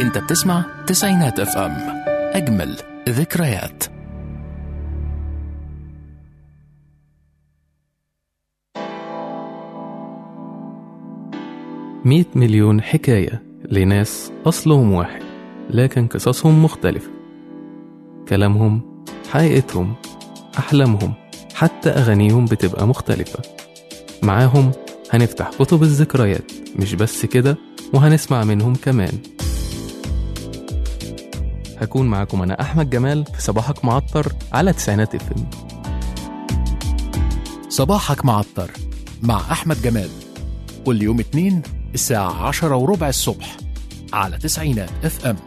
انت بتسمع تسعينات اف ام اجمل ذكريات مئة مليون حكاية لناس أصلهم واحد لكن قصصهم مختلفة كلامهم حقيقتهم أحلامهم حتى أغانيهم بتبقى مختلفة معاهم هنفتح كتب الذكريات مش بس كده وهنسمع منهم كمان هكون معاكم أنا أحمد جمال في صباحك معطر على تسعينات اف ام صباحك معطر مع احمد جمال كل يوم اتنين الساعة عشرة وربع الصبح على تسعينات اف ام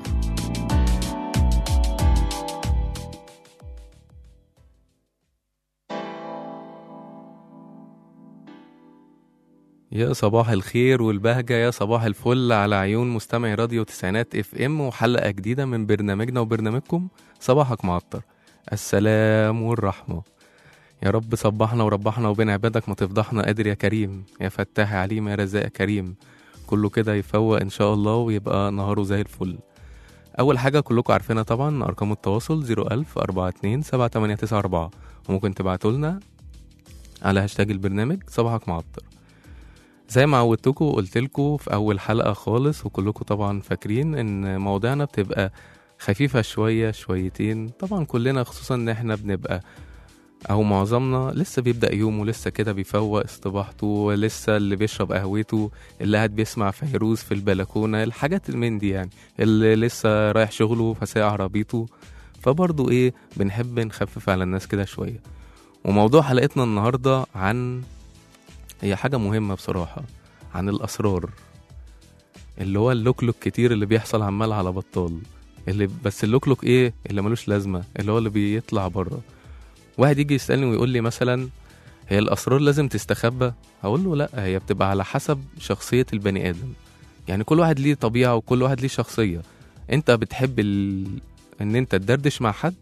يا صباح الخير والبهجة يا صباح الفل على عيون مستمعي راديو تسعينات اف ام وحلقة جديدة من برنامجنا وبرنامجكم صباحك معطر السلام والرحمة يا رب صبحنا وربحنا وبين عبادك ما تفضحنا قادر يا كريم يا فتاح يا عليم يا رزاق يا كريم كله كده يفوق ان شاء الله ويبقى نهاره زي الفل اول حاجة كلكم عارفينها طبعا ارقام التواصل 01000 42 7894 وممكن تبعتوا لنا على هاشتاج البرنامج صباحك معطر زي ما عودتكم وقلت لكم في اول حلقه خالص وكلكم طبعا فاكرين ان مواضيعنا بتبقى خفيفه شويه شويتين طبعا كلنا خصوصا ان احنا بنبقى او معظمنا لسه بيبدا يومه لسه كده بيفوق استباحته لسه اللي بيشرب قهوته اللي قاعد بيسمع فيروز في البلكونه الحاجات من دي يعني اللي لسه رايح شغله فسايق عربيته فبرضه ايه بنحب نخفف على الناس كده شويه وموضوع حلقتنا النهارده عن هي حاجة مهمة بصراحة عن الأسرار اللي هو اللوكلوك كتير اللي بيحصل عمال على بطال اللي بس اللوكلوك ايه اللي ملوش لازمة اللي هو اللي بيطلع بره واحد يجي يسألني ويقول لي مثلا هي الأسرار لازم تستخبى هقول له لأ هي بتبقى على حسب شخصية البني آدم يعني كل واحد ليه طبيعة وكل واحد ليه شخصية انت بتحب ال... ان انت تدردش مع حد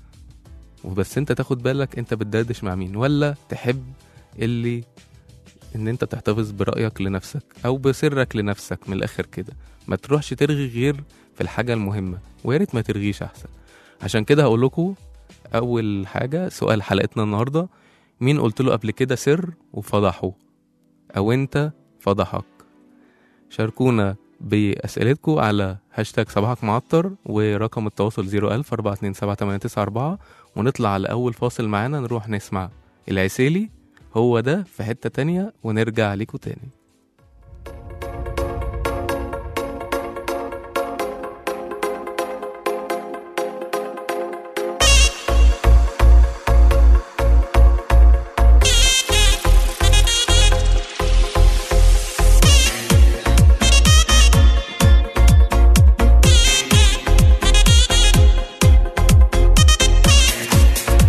وبس انت تاخد بالك انت بتدردش مع مين ولا تحب اللي ان انت تحتفظ برأيك لنفسك او بسرك لنفسك من الاخر كده ما تروحش ترغي غير في الحاجة المهمة ويا ريت ما ترغيش احسن عشان كده هقول لكم اول حاجة سؤال حلقتنا النهاردة مين قلت له قبل كده سر وفضحه او انت فضحك شاركونا بأسئلتكم على هاشتاج صباحك معطر ورقم التواصل 01000 427 ونطلع على أول فاصل معانا نروح نسمع العسيلي هو ده في حتة تانية ونرجع ليكوا تاني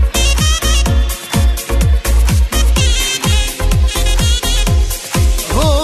هو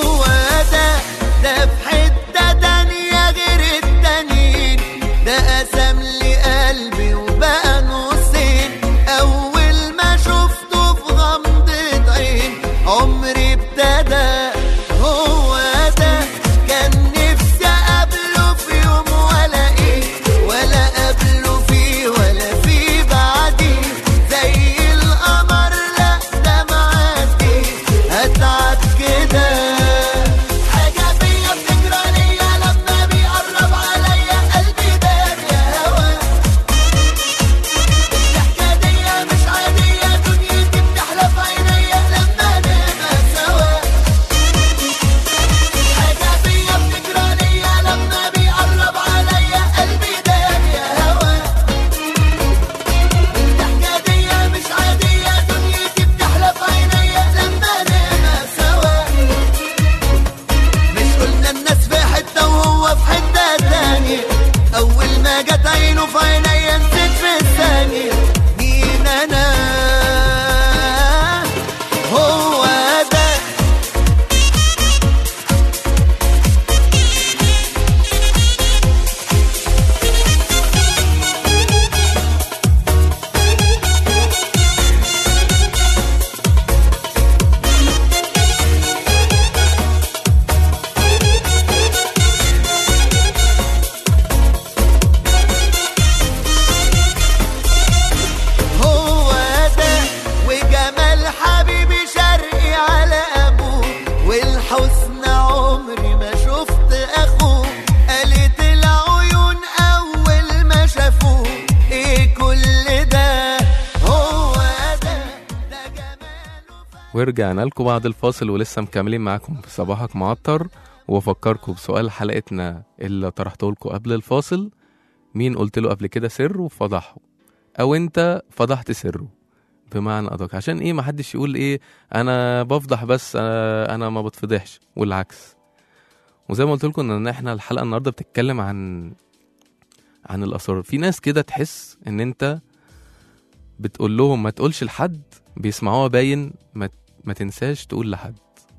ورجعنا لكم بعد الفاصل ولسه مكملين معاكم في صباحك معطر وافكركم بسؤال حلقتنا اللي طرحته لكم قبل الفاصل مين قلت له قبل كده سر وفضحه او انت فضحت سره بمعنى ادق عشان ايه ما حدش يقول ايه انا بفضح بس انا, أنا ما بتفضحش والعكس وزي ما قلت لكم ان احنا الحلقه النهارده بتتكلم عن عن الاسرار في ناس كده تحس ان انت بتقول لهم ما تقولش لحد بيسمعوها باين ما, ما تنساش تقول لحد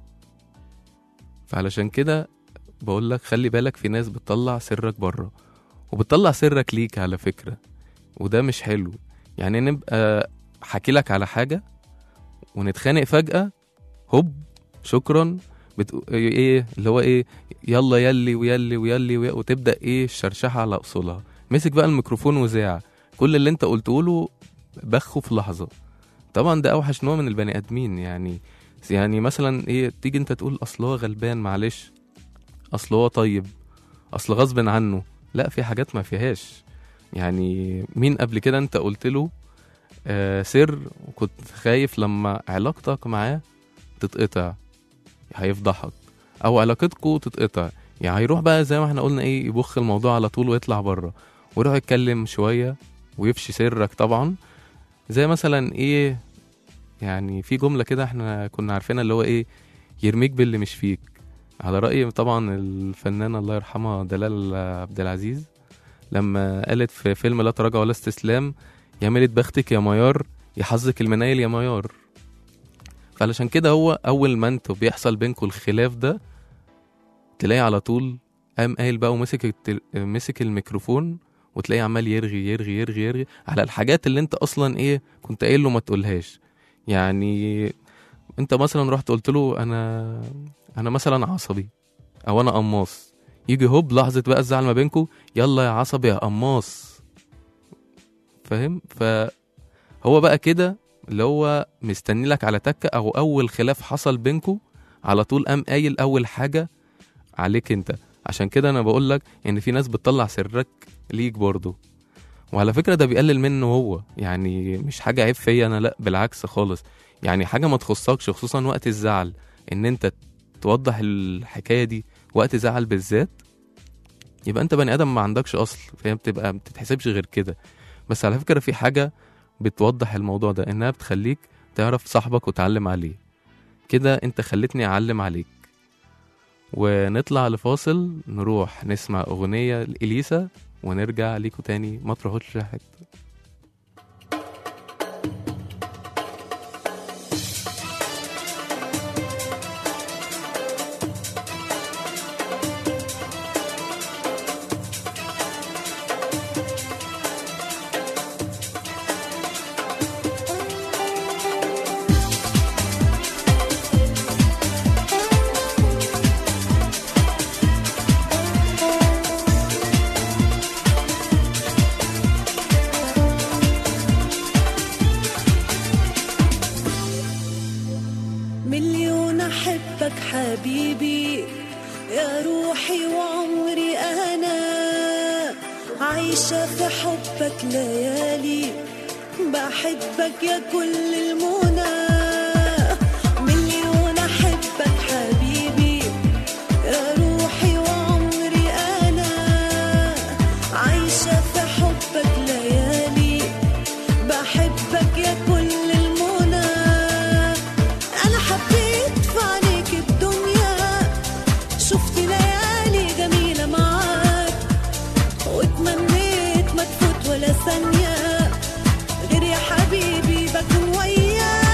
فعلشان كده بقول لك خلي بالك في ناس بتطلع سرك بره وبتطلع سرك ليك على فكرة وده مش حلو يعني نبقى حكي لك على حاجة ونتخانق فجأة هوب شكرا بت... ايه اللي هو ايه يلا يلي ويلي ويلي, ويلي وتبدأ ايه الشرشحة على أصولها مسك بقى الميكروفون وزاع كل اللي انت قلته له بخه في لحظة طبعا ده اوحش نوع من البني ادمين يعني يعني مثلا ايه تيجي انت تقول اصل هو غلبان معلش اصل هو طيب اصل غصب عنه لا في حاجات ما فيهاش يعني مين قبل كده انت قلت له آه سر وكنت خايف لما علاقتك معاه تتقطع هيفضحك او علاقتكوا تتقطع يعني هيروح بقى زي ما احنا قلنا ايه يبخ الموضوع على طول ويطلع بره ويروح يتكلم شويه ويفشي سرك طبعا زي مثلا ايه يعني في جملة كده احنا كنا عارفينها اللي هو ايه يرميك باللي مش فيك على رأي طبعا الفنانة الله يرحمها دلال عبد العزيز لما قالت في فيلم لا تراجع ولا استسلام يا ميلة بختك يا ميار يا حظك المنايل يا ميار فعلشان كده هو أول ما انتوا بيحصل بينكم الخلاف ده تلاقي على طول قام قايل بقى ومسك التل... مسك الميكروفون وتلاقيه عمال يرغي يرغي يرغي يرغي على الحاجات اللي انت اصلا ايه كنت قايل له ما تقولهاش يعني انت مثلا رحت قلت له انا انا مثلا عصبي او انا قماص يجي هوب لحظه بقى الزعل ما بينكم يلا يا عصبي يا قماص فاهم فهو بقى كده اللي هو مستني لك على تكه او اول خلاف حصل بينكم على طول قام قايل اول حاجه عليك انت عشان كده انا بقول لك ان في ناس بتطلع سرك ليك برضه وعلى فكره ده بيقلل منه هو يعني مش حاجه عيب فيا انا لا بالعكس خالص يعني حاجه ما تخصكش خصوصا وقت الزعل ان انت توضح الحكايه دي وقت زعل بالذات يبقى انت بني ادم ما عندكش اصل فهي بتبقى ما بتتحسبش غير كده بس على فكره في حاجه بتوضح الموضوع ده انها بتخليك تعرف صاحبك وتعلم عليه كده انت خلتني اعلم عليك ونطلع لفاصل نروح نسمع اغنيه لإليسا ونرجع ليكوا تاني ما تروحوش حته مليون احبك حبيبي يا روحي وعمري انا عايشة في حبك ليالي بحبك يا كل المنى مليون احبك حبيبي يا روحي وعمري انا عايشة في حبك ليالي بحبك يا كل المنى انا حبيت في عينيك الدنيا شفت ليالي جميلة معاك واتمنيت ما تفوت ولا ثانية غير يا حبيبي بكون وياك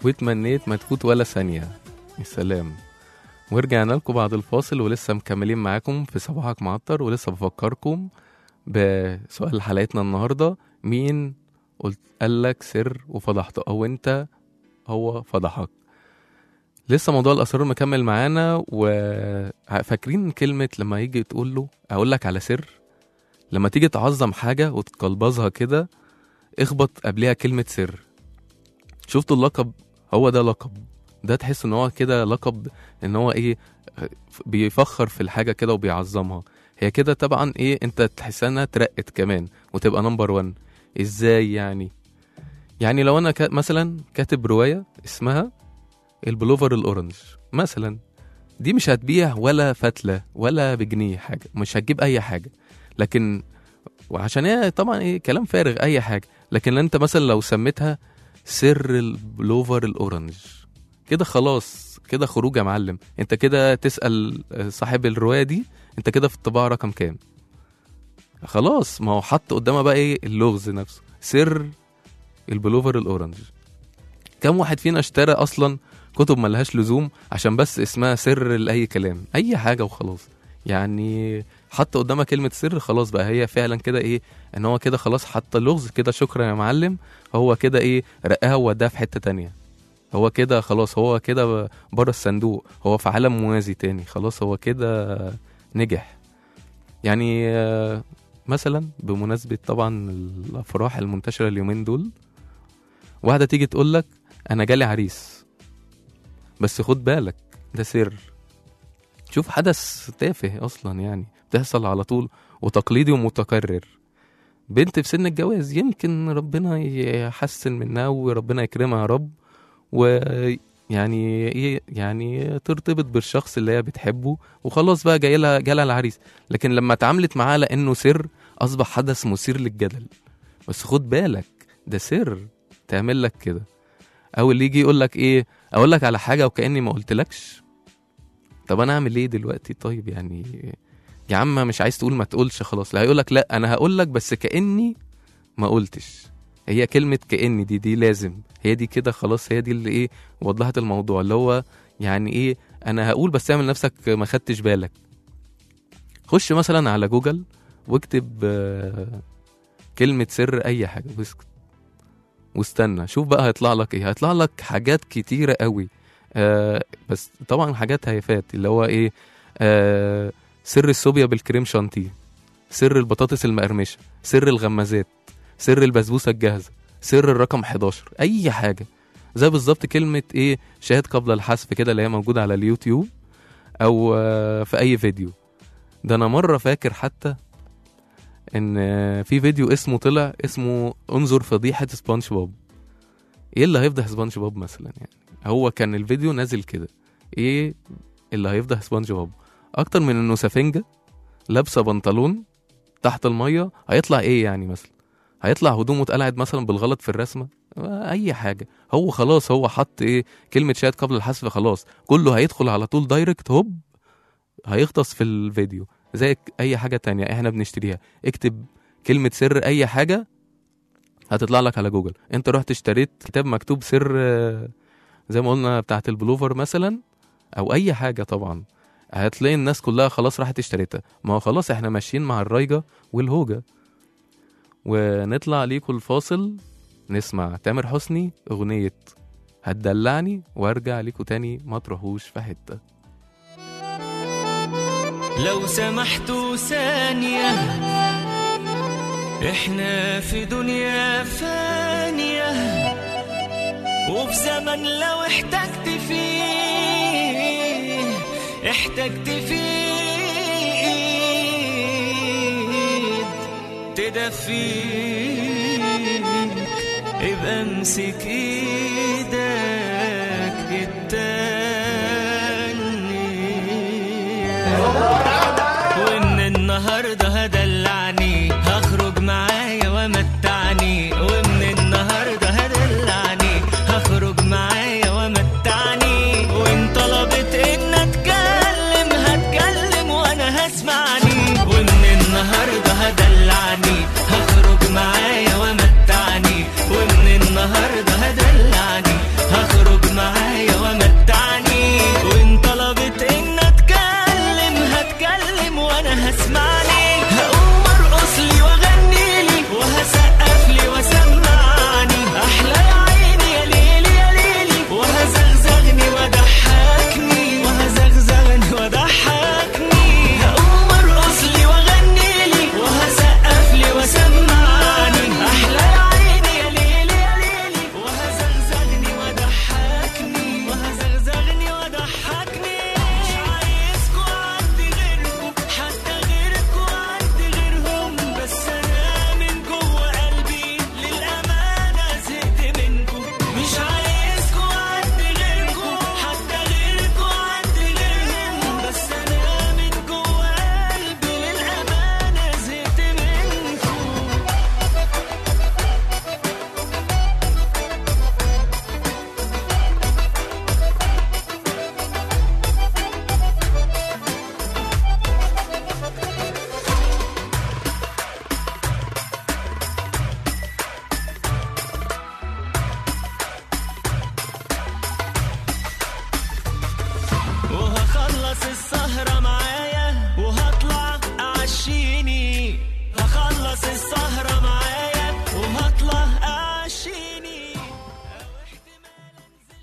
واتمنيت ما تفوت ولا ثانية يا سلام ورجعنا لكم بعد الفاصل ولسه مكملين معاكم في صباحك معطر ولسه بفكركم بسؤال حلقتنا النهارده مين قلت قال لك سر وفضحته او انت هو فضحك لسه موضوع الاسرار مكمل معانا وفاكرين كلمه لما يجي تقول له اقول لك على سر لما تيجي تعظم حاجه وتقلبظها كده اخبط قبلها كلمه سر شفتوا اللقب هو ده لقب ده تحس ان هو كده لقب ان هو ايه بيفخر في الحاجه كده وبيعظمها هي كده طبعا ايه انت تحس انها اترقت كمان وتبقى نمبر 1 ازاي يعني يعني لو انا كا- مثلا كاتب روايه اسمها البلوفر الاورنج مثلا دي مش هتبيع ولا فتله ولا بجنيه حاجه مش هتجيب اي حاجه لكن وعشان هي طبعا ايه كلام فارغ اي حاجه لكن انت مثلا لو سميتها سر البلوفر الاورنج كده خلاص كده خروج يا معلم انت كده تسال صاحب الروايه دي انت كده في الطباعه رقم كام خلاص ما هو حط قدامها بقى ايه اللغز نفسه سر البلوفر الاورنج كم واحد فينا اشترى اصلا كتب ملهاش لزوم عشان بس اسمها سر لاي كلام اي حاجه وخلاص يعني حط قدامها كلمه سر خلاص بقى هي فعلا كده ايه ان هو كده خلاص حط اللغز كده شكرا يا معلم هو كده ايه رقاها ووداها في حته تانية هو كده خلاص هو كده بره الصندوق هو في عالم موازي تاني خلاص هو كده نجح يعني آه، مثلا بمناسبة طبعا الأفراح المنتشرة اليومين دول واحدة تيجي تقول لك أنا جالي عريس بس خد بالك ده سر شوف حدث تافه أصلا يعني بتحصل على طول وتقليدي ومتكرر بنت في سن الجواز يمكن ربنا يحسن منها وربنا يكرمها يا رب ويعني ايه يعني ترتبط بالشخص اللي هي بتحبه وخلاص بقى جاي لها جالها العريس لكن لما اتعاملت معاه لانه سر اصبح حدث مثير للجدل بس خد بالك ده سر تعمل لك كده او اللي يجي يقول لك ايه اقول لك على حاجه وكاني ما قلتلكش طب انا اعمل ايه دلوقتي طيب يعني يا عم مش عايز تقول ما تقولش خلاص لا هيقول لك لا انا هقول لك بس كاني ما قلتش هي كلمة كأن دي دي لازم هي دي كده خلاص هي دي اللي ايه وضحت الموضوع اللي هو يعني ايه انا هقول بس اعمل نفسك ما خدتش بالك خش مثلا على جوجل واكتب آه، كلمة سر اي حاجة واسكت واستنى شوف بقى هيطلع لك ايه هيطلع لك حاجات كتيرة قوي آه بس طبعا حاجات هيفات اللي هو ايه آه سر الصوبيا بالكريم شانتيه سر البطاطس المقرمشة سر الغمازات سر البسبوسه الجاهزه سر الرقم 11 اي حاجه زي بالظبط كلمه ايه شاهد قبل الحذف كده اللي هي موجوده على اليوتيوب او آه، في اي فيديو ده انا مره فاكر حتى ان آه، في فيديو اسمه طلع اسمه انظر فضيحه سبونج بوب ايه اللي هيفضح سبونج بوب مثلا يعني هو كان الفيديو نازل كده ايه اللي هيفضح سبونج بوب اكتر من انه سفنجه لابسه بنطلون تحت الميه هيطلع ايه يعني مثلا هيطلع هدومه اتقلعت مثلا بالغلط في الرسمه اي حاجه هو خلاص هو حط ايه كلمه شاهد قبل الحذف خلاص كله هيدخل على طول دايركت هوب هيغطس في الفيديو زي اي حاجه تانية احنا بنشتريها اكتب كلمه سر اي حاجه هتطلع لك على جوجل انت رحت اشتريت كتاب مكتوب سر آه، زي ما قلنا بتاعت البلوفر مثلا او اي حاجه طبعا هتلاقي الناس كلها خلاص راحت اشتريتها ما هو خلاص احنا ماشيين مع الرايجه والهوجه ونطلع ليكوا الفاصل نسمع تامر حسني أغنية هتدلعني وارجع ليكوا تاني ما تروحوش في حتة لو سمحتوا ثانية احنا في دنيا فانية وفي زمن لو احتجت فيه احتجت فيه ايد تدفيك ابقى امسك ايدك التانية ومن النهارده هدلعني هخرج معايا ومتعني ومن النهارده هدلعني هخرج معايا ومتعني وان طلبت ان اتكلم هتكلم وانا هسمعني ومن النهارده هدلعني هخرج معايا ومتعني ومن النهارده هدلعني هخرج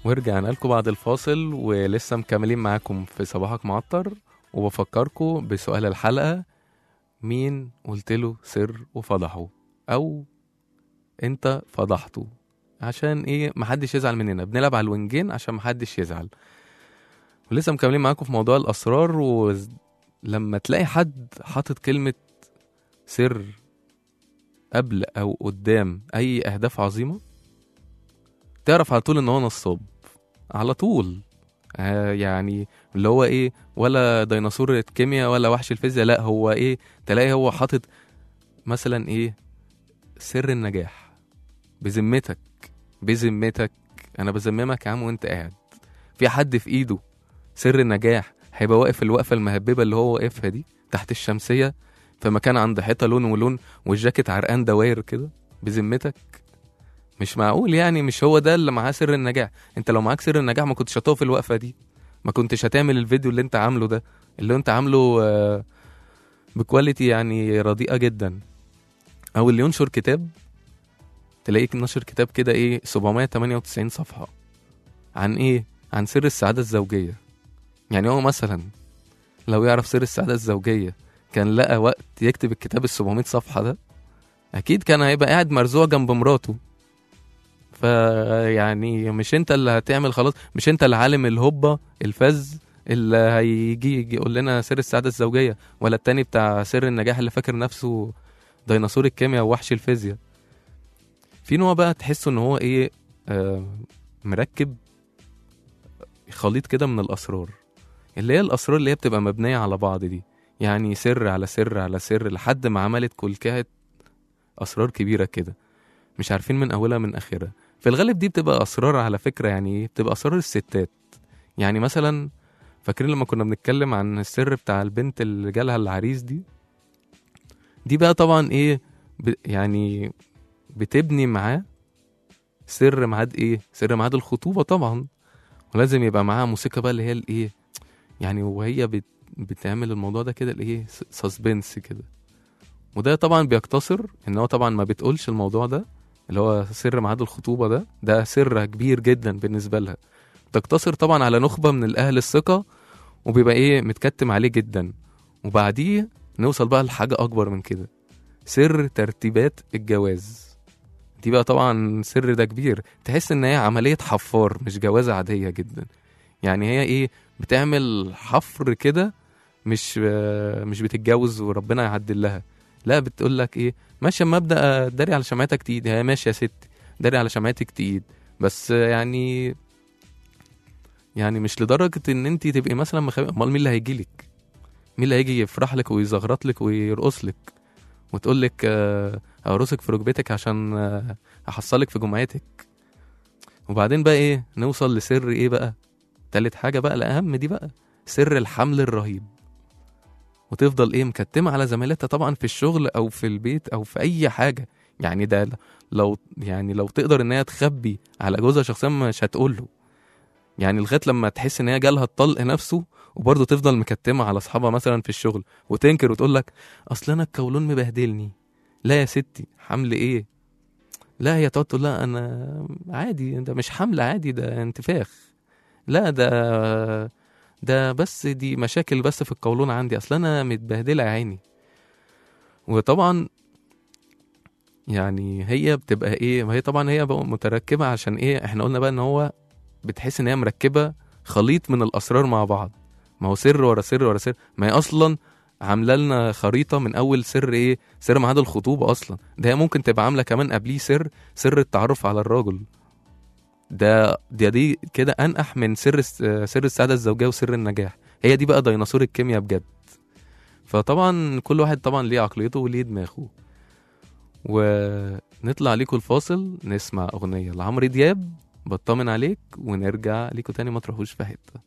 ورجعنا لكم بعد الفاصل ولسه مكملين معاكم في صباحك معطر وبفكركم بسؤال الحلقة مين قلت له سر وفضحه أو أنت فضحته عشان إيه محدش يزعل مننا بنلعب على الوينجين عشان محدش يزعل ولسه مكملين معاكم في موضوع الأسرار ولما تلاقي حد حاطط كلمة سر قبل أو قدام أي أهداف عظيمة تعرف على طول إن هو نصاب على طول آه يعني اللي هو ايه ولا ديناصور الكيمياء ولا وحش الفيزياء لا هو ايه تلاقي هو حاطط مثلا ايه سر النجاح بذمتك بذمتك انا بذممك يا عم وانت قاعد في حد في ايده سر النجاح هيبقى واقف الوقفه المهببه اللي هو واقفها دي تحت الشمسيه في مكان عند حيطه لون ولون والجاكيت عرقان دواير كده بذمتك مش معقول يعني مش هو ده اللي معاه سر النجاح انت لو معاك سر النجاح ما كنتش هتقف الوقفه دي ما كنتش هتعمل الفيديو اللي انت عامله ده اللي انت عامله آه، بكواليتي يعني رديئه جدا او اللي ينشر كتاب تلاقيك نشر كتاب كده ايه 798 صفحه عن ايه عن سر السعاده الزوجيه يعني هو مثلا لو يعرف سر السعاده الزوجيه كان لقى وقت يكتب الكتاب ال 700 صفحه ده اكيد كان هيبقى قاعد مرزوع جنب مراته فيعني مش انت اللي هتعمل خلاص مش انت اللي عالم الهبه الفز اللي هيجي يجي يقول لنا سر السعاده الزوجيه ولا التاني بتاع سر النجاح اللي فاكر نفسه ديناصور الكيمياء ووحش الفيزياء في نوع بقى تحسه ان هو ايه آه مركب خليط كده من الاسرار اللي هي الاسرار اللي هي بتبقى مبنيه على بعض دي يعني سر على سر على سر لحد ما عملت كلكهة اسرار كبيره كده مش عارفين من اولها من اخرها في الغالب دي بتبقى اسرار على فكره يعني ايه بتبقى اسرار الستات يعني مثلا فاكرين لما كنا بنتكلم عن السر بتاع البنت اللي جالها العريس دي دي بقى طبعا ايه ب... يعني بتبني معاه سر ميعاد ايه سر ميعاد الخطوبه طبعا ولازم يبقى معاها موسيقى بقى اللي هي الايه يعني وهي بت... بتعمل الموضوع ده كده الايه سسبنس كده وده طبعا بيقتصر ان هو طبعا ما بتقولش الموضوع ده اللي هو سر ميعاد الخطوبه ده ده سر كبير جدا بالنسبه لها تقتصر طبعا على نخبه من الاهل الثقه وبيبقى ايه متكتم عليه جدا وبعديه نوصل بقى لحاجه اكبر من كده سر ترتيبات الجواز دي بقى طبعا سر ده كبير تحس ان هي عمليه حفار مش جوازه عاديه جدا يعني هي ايه بتعمل حفر كده مش مش بتتجوز وربنا يعدل لها لا بتقول لك ايه ماشي اما ابدا داري على شمعتك تقيد هي ماشي يا ستي داري على شمعتك تقيد بس يعني يعني مش لدرجه ان انت تبقي مثلا مخ... امال مين اللي هيجي لك مين اللي هيجي يفرح لك ويزغرط لك ويرقص لك وتقول لك آه، ارقصك في ركبتك عشان آه، احصلك في جمعتك وبعدين بقى ايه نوصل لسر ايه بقى تالت حاجه بقى الاهم دي بقى سر الحمل الرهيب وتفضل ايه مكتمه على زميلتها طبعا في الشغل او في البيت او في اي حاجه يعني ده لو يعني لو تقدر ان هي تخبي على جوزها شخصيا مش هتقول له يعني لغايه لما تحس ان هي جالها الطلق نفسه وبرضه تفضل مكتمه على اصحابها مثلا في الشغل وتنكر وتقول لك اصل انا الكولون مبهدلني لا يا ستي حمل ايه لا هي تقعد تقول لا انا عادي ده مش حمل عادي ده انتفاخ لا ده ده بس دي مشاكل بس في القولون عندي اصل انا متبهدله يا عيني وطبعا يعني هي بتبقى ايه ما هي طبعا هي بقى متركبه عشان ايه احنا قلنا بقى ان هو بتحس ان هي مركبه خليط من الاسرار مع بعض ما هو سر ورا سر ورا سر ما هي اصلا عامله لنا خريطه من اول سر ايه سر ميعاد الخطوبه اصلا ده هي ممكن تبقى عامله كمان قبليه سر سر التعرف على الراجل ده دي دي كده انقح من سر الس- سر السعاده الزوجيه وسر النجاح هي دي بقى ديناصور الكيمياء بجد فطبعا كل واحد طبعا ليه عقليته وليه دماغه ونطلع ليكوا الفاصل نسمع اغنيه لعمرو دياب بطمن عليك ونرجع ليكوا تاني ما تروحوش في حته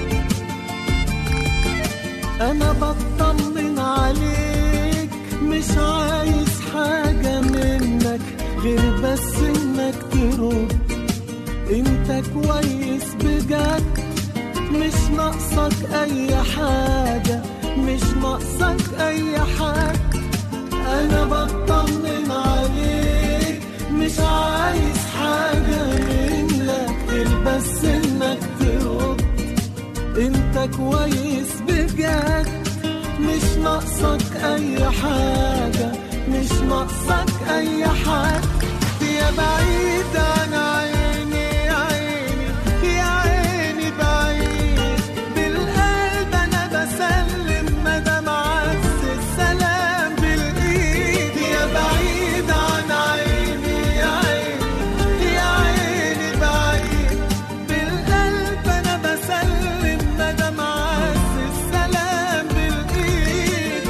انا بطمن عليك مش ترد انت كويس بجد مش ناقصك اي حاجة مش ناقصك اي حاجة انا بطمن عليك مش عايز حاجة منك غير بس انك ترد انت كويس بجد مش ناقصك اي حاجة مش ناقصك اي حاجة يا بعيد عن عيني يا عيني يا عيني بعيد بالقلب انا بسلم مدام عكس السلام بالايد يا بعيد عن عيني يا عيني يا عيني بعيد بالقلب انا بسلم مدام عكس السلام بالايد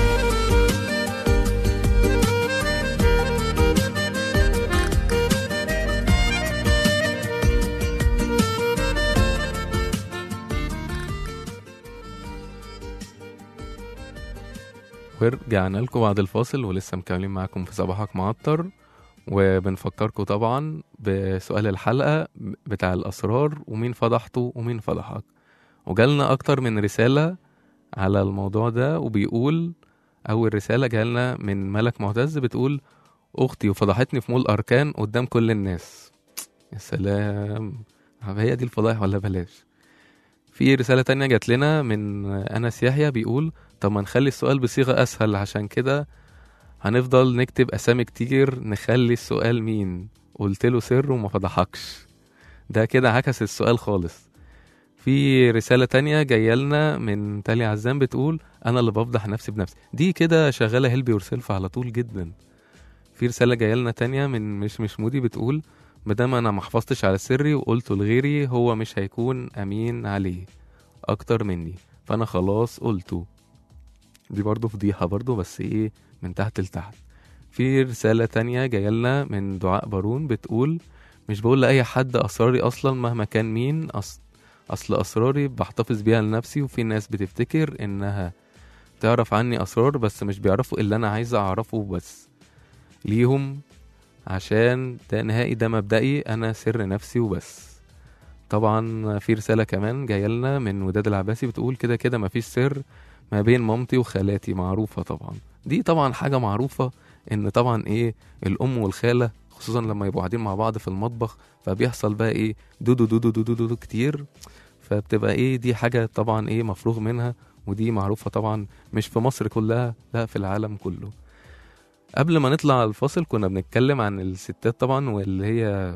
ورجعنا لكم بعد الفاصل ولسه مكملين معاكم في صباحك معطر وبنفكركم طبعا بسؤال الحلقة بتاع الأسرار ومين فضحته ومين فضحك وجالنا أكتر من رسالة على الموضوع ده وبيقول أول رسالة جالنا من ملك معتز بتقول أختي وفضحتني في مول أركان قدام كل الناس يا سلام هي دي الفضايح ولا بلاش في رسالة تانية جات لنا من أنس يحيى بيقول طب ما نخلي السؤال بصيغة أسهل عشان كده هنفضل نكتب أسامي كتير نخلي السؤال مين قلت له سر وما فضحكش ده كده عكس السؤال خالص في رسالة تانية جاية لنا من تالي عزام بتقول أنا اللي بفضح نفسي بنفسي دي كده شغالة هيلبي يورسيلف على طول جدا في رسالة جاية لنا تانية من مش مش مودي بتقول مادام أنا محفظتش على سري وقلته لغيري هو مش هيكون أمين عليه أكتر مني فأنا خلاص قلته دي برضو فضيحة برضو بس ايه من تحت لتحت في رسالة تانية جاية لنا من دعاء بارون بتقول مش بقول لأي حد أسراري أصلا مهما كان مين أصل, أصل أسراري بحتفظ بيها لنفسي وفي ناس بتفتكر إنها تعرف عني أسرار بس مش بيعرفوا اللي أنا عايز أعرفه بس ليهم عشان ده نهائي ده مبدئي أنا سر نفسي وبس طبعا في رسالة كمان جاية لنا من وداد العباسي بتقول كده كده مفيش سر ما بين مامتي وخالاتي معروفة طبعا دي طبعا حاجة معروفة ان طبعا ايه الام والخالة خصوصا لما يبقوا قاعدين مع بعض في المطبخ فبيحصل بقى ايه دودو دودو دودو دودو كتير فبتبقى ايه دي حاجة طبعا ايه مفروغ منها ودي معروفة طبعا مش في مصر كلها لا في العالم كله قبل ما نطلع على الفاصل كنا بنتكلم عن الستات طبعا واللي هي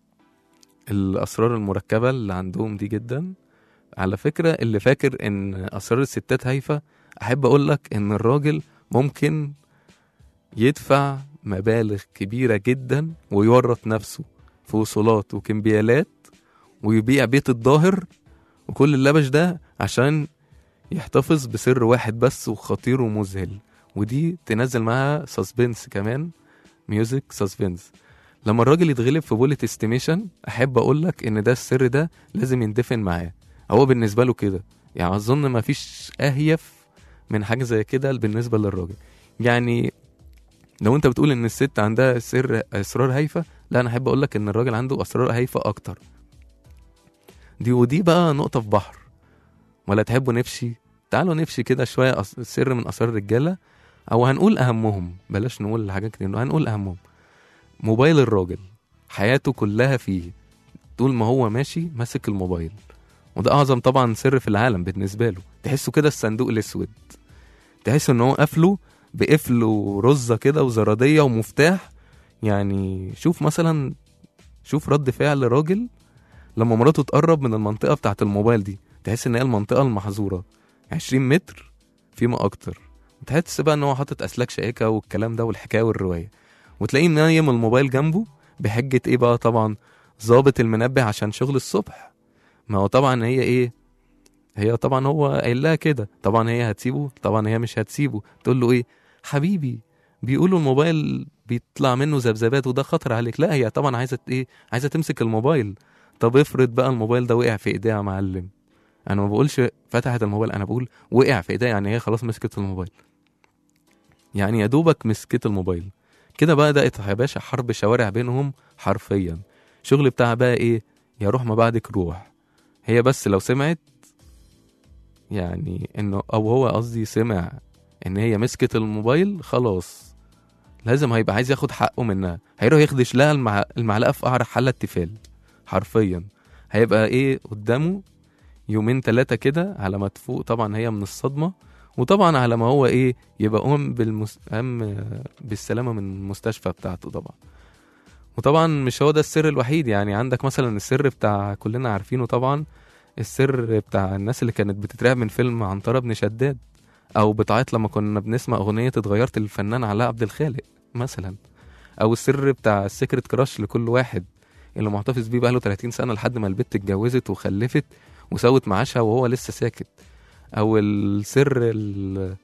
الأسرار المركبة اللي عندهم دي جدا على فكرة اللي فاكر ان اسرار الستات هايفة احب اقول لك ان الراجل ممكن يدفع مبالغ كبيرة جدا ويورط نفسه في وصولات وكمبيالات ويبيع بيت الظاهر وكل اللبش ده عشان يحتفظ بسر واحد بس وخطير ومذهل ودي تنزل معاها سسبنس كمان ميوزك سسبنس لما الراجل يتغلب في بولة استيميشن احب اقول لك ان ده السر ده لازم يندفن معاه هو بالنسبه له كده يعني اظن ما فيش اهيف من حاجه زي كده بالنسبه للراجل يعني لو انت بتقول ان الست عندها سر اسرار هايفه لا انا احب اقول لك ان الراجل عنده اسرار هايفه اكتر دي ودي بقى نقطه في بحر ولا تحبوا نفشي تعالوا نفشي كده شويه أس- سر من اسرار الرجاله او هنقول اهمهم بلاش نقول حاجات كتير هنقول اهمهم موبايل الراجل حياته كلها فيه طول ما هو ماشي ماسك الموبايل وده اعظم طبعا سر في العالم بالنسبه له تحسه كده الصندوق الاسود تحس ان هو قافله بقفل ورزه كده وزراديه ومفتاح يعني شوف مثلا شوف رد فعل راجل لما مراته تقرب من المنطقه بتاعه الموبايل دي تحس ان هي المنطقه المحظوره 20 متر فيما اكتر وتحس بقى ان هو حاطط اسلاك شائكه والكلام ده والحكايه والروايه وتلاقيه نايم الموبايل جنبه بحجه ايه بقى طبعا ظابط المنبه عشان شغل الصبح ما هو طبعا هي ايه هي طبعا هو قايل لها كده طبعا هي هتسيبه طبعا هي مش هتسيبه تقول له ايه حبيبي بيقولوا الموبايل بيطلع منه ذبذبات وده خطر عليك لا هي طبعا عايزه ايه عايزه تمسك الموبايل طب افرض بقى الموبايل ده وقع في ايديها يا معلم انا ما بقولش فتحت الموبايل انا بقول وقع في ايديها يعني هي خلاص مسكت الموبايل يعني يا دوبك مسكت الموبايل كده بدأت يا باشا حرب شوارع بينهم حرفيا الشغل بتاعها بقى ايه يا روح ما بعدك روح هي بس لو سمعت يعني انه او هو قصدي سمع ان هي مسكت الموبايل خلاص لازم هيبقى عايز ياخد حقه منها هيروح يخدش لها المع... المعلقه في قعر حله تيفال حرفيا هيبقى ايه قدامه يومين ثلاثه كده على ما تفوق طبعا هي من الصدمه وطبعا على ما هو ايه يبقى قام بالمس... قام بالسلامه من المستشفى بتاعته طبعا وطبعا مش هو ده السر الوحيد يعني عندك مثلا السر بتاع كلنا عارفينه طبعا السر بتاع الناس اللي كانت بتترعب من فيلم عنترة بن شداد او بتعيط لما كنا بنسمع اغنيه اتغيرت للفنان علاء عبد الخالق مثلا او السر بتاع السيكرت كراش لكل واحد اللي محتفظ بيه بقاله 30 سنه لحد ما البت اتجوزت وخلفت وسوت معاشها وهو لسه ساكت او السر ال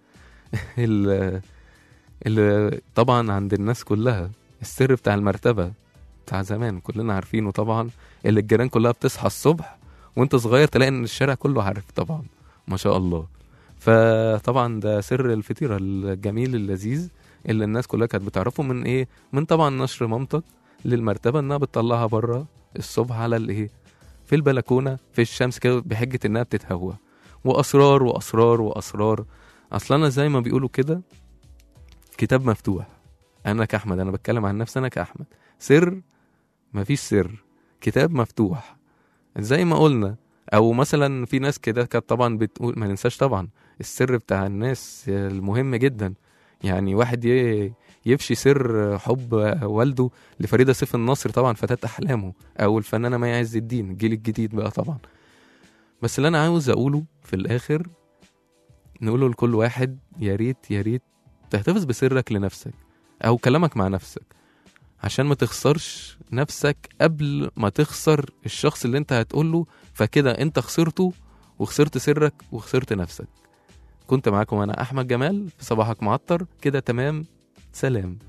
ال اللي طبعا عند الناس كلها السر بتاع المرتبه بتاع زمان كلنا عارفينه طبعا اللي الجيران كلها بتصحى الصبح وانت صغير تلاقي ان الشارع كله عارف طبعا ما شاء الله فطبعا ده سر الفطيره الجميل اللذيذ اللي الناس كلها كانت بتعرفه من ايه من طبعا نشر مامتك للمرتبه انها بتطلعها بره الصبح على الايه في البلكونه في الشمس كده بحجه انها بتتهوى واسرار واسرار واسرار اصل انا زي ما بيقولوا كده كتاب مفتوح انا كاحمد انا بتكلم عن نفسي انا كاحمد سر مفيش سر كتاب مفتوح زي ما قلنا او مثلا في ناس كده كانت طبعا بتقول ما ننساش طبعا السر بتاع الناس المهم جدا يعني واحد ي- يفشي سر حب والده لفريده سيف النصر طبعا فتاة احلامه او الفنانه مي عز الدين الجيل الجديد بقى طبعا بس اللي انا عاوز اقوله في الاخر نقوله لكل واحد يا ريت يا ريت تحتفظ بسرك لنفسك او كلامك مع نفسك عشان ما تخسرش نفسك قبل ما تخسر الشخص اللي انت هتقوله فكده انت خسرته وخسرت سرك وخسرت نفسك كنت معاكم انا احمد جمال في صباحك معطر كده تمام سلام